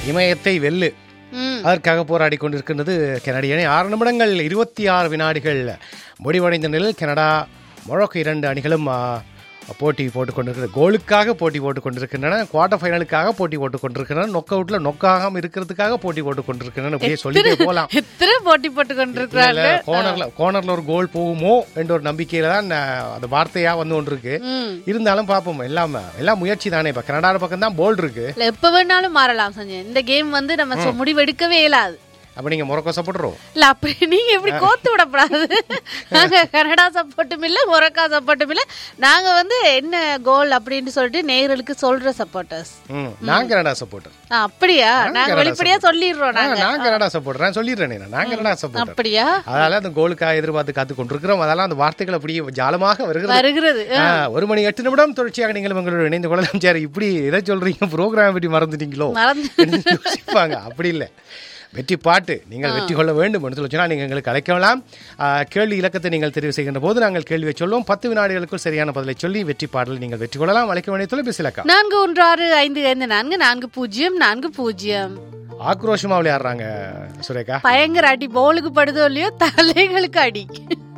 இமயத்தை வெல்லு ம் அதற்காக போராடி கொண்டிருக்கின்றது கனடிய அணி ஆறு நிமிடங்கள் இருபத்தி ஆறு வினாடிகள் முடிவடைந்த நிலையில் கனடா மொழக்கு இரண்டு அணிகளும் ஆ, போட்டி போட்டுக் கொண்டிருக்கிறது கோலுக்காக போட்டி போட்டுக் கொண்டிருக்கின்றன குவார்டர் ஃபைனலுக்காக போட்டி போட்டுக் கொண்டிருக்கின்றன நொக் அவுட்ல நொக்காகாம இருக்கிறதுக்காக போட்டி போட்டுக் கொண்டிருக்கின்றன அப்படியே சொல்லிட்டே போலாம் எத்தனை போட்டி போட்டு கொண்டிருக்கிறாங்க கோனர்ல கோனர்ல ஒரு கோல் போகுமோ என்ற ஒரு நம்பிக்கையில தான் நான் அந்த வார்த்தையா வந்து கொண்டிருக்கு ம் இருந்தாலும் பார்ப்போம் எல்லாம் எல்லாம் முயற்சி தானே இப்ப கனடா பக்கம் தான் போல் இருக்கு இல்ல எப்ப வேணாலும் மாறலாம் சஞ்சய் இந்த கேம் வந்து நம்ம சொ- முடிவெடுக்கவே இயலாது அப்ப நீங்க மொரக்கோ சப்போட்டுறோம் இல்ல அப்படி நீங்க எப்படி கோத்து விடக்கூடாது நாங்க கனடா சப்போர்ட்டும் இல்ல மொரக்கா சப்போர்ட்டும் இல்ல நாங்க வந்து என்ன கோல் அப்படின்னு சொல்லிட்டு நேயர்களுக்கு சொல்ற சப்போர்ட்டர்ஸ் ம் நான் கனடா சப்போர்ட்டர் அப்படியா நாங்க கனடா வெளிப்படையா சொல்லிடுறோம் நாங்க நான் கனடா சப்போர்ட்டர் நான் சொல்லிடுறேன் நான் கனடா சப்போர்ட்டர் அப்படியா அதனால அந்த கோலுக்காக எதிர்பார்த்து காத்து கொண்டிருக்கிறோம் அதெல்லாம் அந்த வார்த்தைகள் அப்படியே ஜாலமாக வருகிறது வருகிறது ஆ, ஒரு மணி எட்டு நிமிடம் தொடர்ச்சியாக நீங்கள் உங்களோட இணைந்து கொள்ளலாம் சரி இப்படி எதை சொல்றீங்க ப்ரோக்ராம் பற்றி மறந்துட்டீங்களோ மறந்து என்று யோசிப்பாங்க அப்படி இல்லை வெற்றி பாட்டு நீங்கள் வெற்றி கொள்ள வேண்டும் என்று சொல்லி சொன்னால் நீங்கள் எங்களுக்கு அழைக்கலாம் ஆ, கேள்வி இலக்கத்தை நீங்கள் தெரிவு செய்கின்ற போது நாங்கள் கேள்வியை சொல்லுவோம் பத்து வினாடிகளுக்குள் சரியான பதிலை சொல்லி வெற்றி பாடலை நீங்கள் வெற்றி கொள்ளலாம் அழைக்க வேண்டிய தொலைபேசி இலக்கம் நான்கு ஒன்று ஆறு ஐந்து ஐந்து நான்கு நான்கு பூஜ்ஜியம் நான்கு பூஜ்ஜியம் ஆக்ரோஷமா விளையாடுறாங்க சுரேகா பயங்கர அடி போலுக்கு படுதோ இல்லையோ தலைகளுக்கு அடி